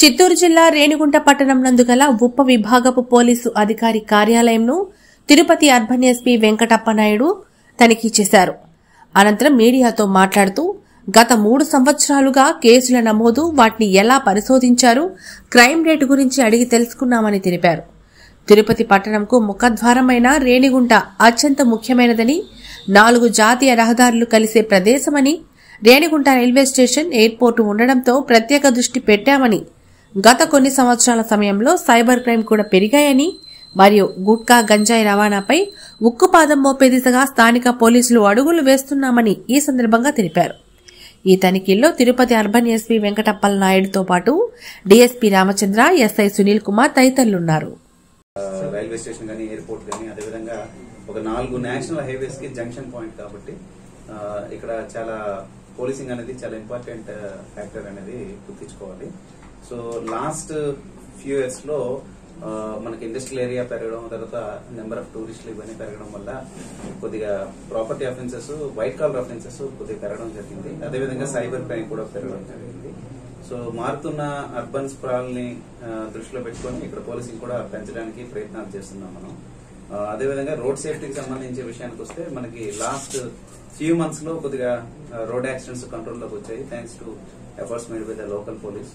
చిత్తూరు జిల్లా రేణిగుంట పట్టణం నందు గల ఉప విభాగపు పోలీసు అధికారి కార్యాలయంను తిరుపతి అర్బన్ ఎస్పీ వెంకటప్పనాయుడు తనిఖీ చేశారు అనంతరం మీడియాతో మాట్లాడుతూ గత మూడు సంవత్సరాలుగా కేసుల నమోదు వాటిని ఎలా పరిశోధించారు క్రైమ్ రేటు గురించి అడిగి తెలుసుకున్నామని తెలిపారు తిరుపతి పట్టణంకు ముఖద్వారమైన రేణిగుంట అత్యంత ముఖ్యమైనదని నాలుగు జాతీయ రహదారులు కలిసే ప్రదేశమని రేణిగుంట రైల్వే స్టేషన్ ఎయిర్పోర్టు ఉండడంతో ప్రత్యేక దృష్టి పెట్టామని గత కొన్ని సంవత్సరాల సమయంలో సైబర్ క్రైమ్ కూడా పెరిగాయని మరియు గుట్కా గంజాయి రవాణాపై ఉక్కుపాదం మోపే దిశగా స్థానిక పోలీసులు అడుగులు వేస్తున్నామని ఈ సందర్భంగా తెలిపారు ఈ తనిఖీల్లో తిరుపతి అర్బన్ ఎస్పీ వెంకటప్పల నాయుడుతో పాటు డీఎస్పీ రామచంద్ర ఎస్ఐ సునీల్ కుమార్ తదితరులున్నారు రైల్వే స్టేషన్ కానీ ఎయిర్పోర్ట్ కానీ అదేవిధంగా ఒక నాలుగు నేషనల్ హైవేస్ కి జంక్షన్ పాయింట్ కాబట్టి ఆ, ఇక్కడ చాలా పోలీసింగ్ అనేది చాలా ఇంపార్టెంట్ ఫ్యాక్టర్ అనేది గుర్తించుకోవాలి సో లాస్ట్ ఫ్యూ ఇయర్స్ లో ఆ, మనకి ఇండస్ట్రియల్ ఏరియా పెరగడం తర్వాత నెంబర్ ఆఫ్ టూరిస్టులు ఇవన్నీ పెరగడం వల్ల కొద్దిగా property offences white collar offences కొద్దిగా పెరగడం జరిగింది అదేవిధంగా సైబర్ క్రైమ్ కూడా పెరగడం జరిగింది సో మారుతున్న అర్బన్ స్ప్రాల్ ని ఆ, దృష్టిలో పెట్టుకొని ఇక్కడ పోలీసింగ్ కూడా పెంచడానికి ప్రయత్నాలు చేస్తున్నాం మనం ఆ, అదేవిధంగా రోడ్ సేఫ్టీకి సంబంధించి విషయానికి వస్తే మనకి లాస్ట్ ఫ్యూ మంత్స్ లో కొద్దిగా రోడ్ యాక్సిడెంట్స్ కంట్రోల్లోకి వచ్చాయి thanks to efforts made by the local police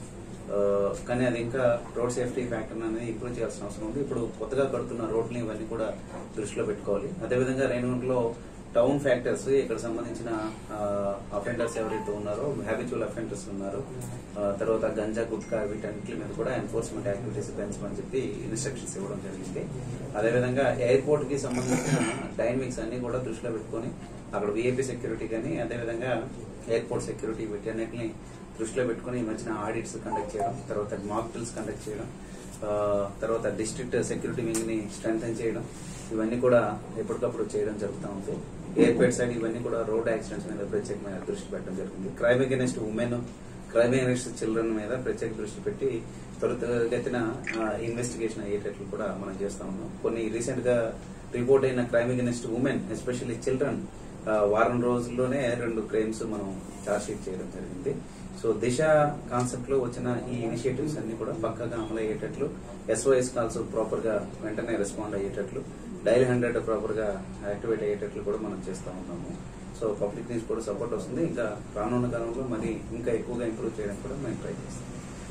కానీ అది ఇంకా రోడ్ సేఫ్టీ ఫ్యాక్టర్ అనేది ఇంప్రూవ్ చేయాల్సిన అవసరం ఉంది ఇప్పుడు కొత్తగా కడుతున్న రోడ్లు ఇవన్నీ కూడా దృష్టిలో పెట్టుకోవాలి అదేవిధంగా రేణుగుంటలో టౌన్ ఫ్యాక్టర్స్ ఇక్కడ సంబంధించిన అఫెండర్స్ ఎవరైతే ఉన్నారో హ్యాబిచువల్ అఫెండర్స్ ఉన్నారు ఆ, తర్వాత గంజా గుట్కా వీటన్నిటి మీద కూడా ఎన్ఫోర్స్మెంట్ యాక్టివిటీస్ పెంచమని చెప్పి ఇన్స్ట్రక్షన్స్ ఇవ్వడం జరిగింది అదేవిధంగా ఎయిర్పోర్ట్ కి సంబంధించిన డైనమిక్స్ అన్ని కూడా దృష్టిలో పెట్టుకొని అక్కడ విఐపి సెక్యూరిటీ కానీ అదేవిధంగా ఎయిర్పోర్ట్ సెక్యూరిటీ వీటన్నిటిని దృష్టిలో పెట్టుకుని ఈ మధ్యన ఆడిట్స్ కండక్ట్ చేయడం తర్వాత మాక్ డ్రిల్స్ కండక్ట్ చేయడం ఆ, తర్వాత డిస్ట్రిక్ట్ సెక్యూరిటీ వింగ్ ని స్ట్రెంగ్ చేయడం ఇవన్నీ కూడా ఎప్పటికప్పుడు చేయడం జరుగుతూ ఉంది ఎయిర్పేట్ సైడ్ ఇవన్నీ కూడా రోడ్ యాక్సిడెంట్స్ మీద ప్రత్యేకమైన దృష్టి పెట్టడం జరిగింది crime against women crime against children మీద ప్రత్యేక దృష్టి పెట్టి త్వరితగతిన ఇన్వెస్టిగేషన్ అయ్యేటట్లు కూడా మనం చేస్తా ఉన్నాం కొన్ని రీసెంట్ గా రిపోర్ట్ అయిన crime against women especially children వారం రోజుల్లోనే రెండు క్రైమ్స్ మనం చార్జ్ షీట్ చేయడం జరిగింది సో దిశ కాన్సెప్ట్ లో వచ్చిన ఈ ఇనిషియేటివ్స్ అన్ని కూడా పక్కగా అమలు అయ్యేటట్లు ఎస్ఓఎస్ కాల్స్ ప్రాపర్ గా వెంటనే రెస్పాండ్ అయ్యేటట్లు డైల్ హండ్రెడ్ ప్రాపర్ గా యాక్టివేట్ అయ్యేటట్లు కూడా మనం చేస్తా ఉన్నాము సో పబ్లిక్ నుంచి కూడా సపోర్ట్ వస్తుంది ఇంకా రానున్న కాలంలో మరి ఇంకా ఎక్కువగా ఇంప్రూవ్ చేయడానికి కూడా మేము ట్రై చేస్తాం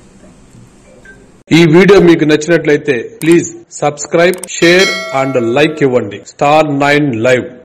ఈ వీడియో మీకు నచ్చినట్లయితే please subscribe share and like ఇవ్వండి స్టార్ నైన్ లైవ్